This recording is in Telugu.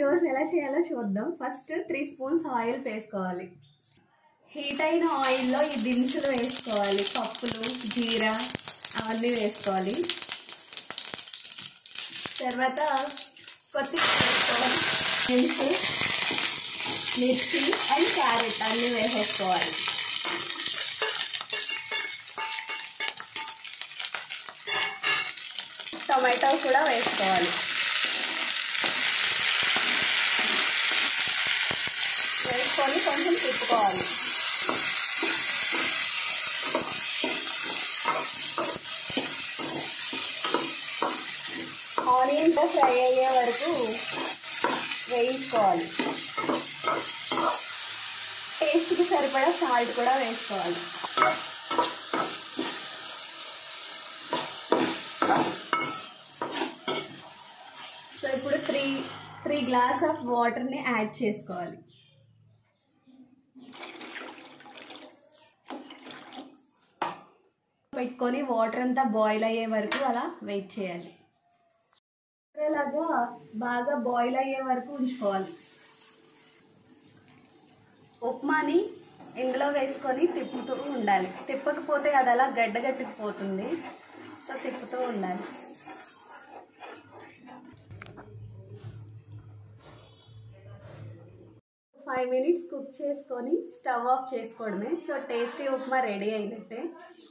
ఈరోజు ఎలా చేయాలో చూద్దాం ఫస్ట్ త్రీ స్పూన్స్ ఆయిల్ వేసుకోవాలి హీట్ అయిన ఆయిల్లో ఈ దినుసులు వేసుకోవాలి పప్పులు జీరా అవన్నీ వేసుకోవాలి తర్వాత కొత్తిమీర వేసుకోవాలి దినుసు మిర్చి అండ్ క్యారెట్ అన్నీ వేసేసుకోవాలి టొమాటో కూడా వేసుకోవాలి వేసుకొని కొంచెం తిప్పుకోవాలి ఆనియన్స్ ఫ్రై అయ్యే వరకు వేయించుకోవాలి టేస్ట్కి సరిపడా సాల్ట్ కూడా వేసుకోవాలి సో ఇప్పుడు త్రీ త్రీ గ్లాస్ ఆఫ్ వాటర్ని యాడ్ చేసుకోవాలి పెట్టుకొని వాటర్ అంతా బాయిల్ అయ్యే వరకు అలా వెయిట్ చేయాలి అలాగా బాగా బాయిల్ అయ్యే వరకు ఉంచుకోవాలి ఉప్మాని ఇందులో వేసుకొని తిప్పుతూ ఉండాలి తిప్పకపోతే అది అలా గడ్డగట్టుకుపోతుంది సో తిప్పుతూ ఉండాలి ఫైవ్ మినిట్స్ కుక్ చేసుకొని స్టవ్ ఆఫ్ చేసుకోవడమే సో టేస్టీ ఉప్మా రెడీ అయినట్టే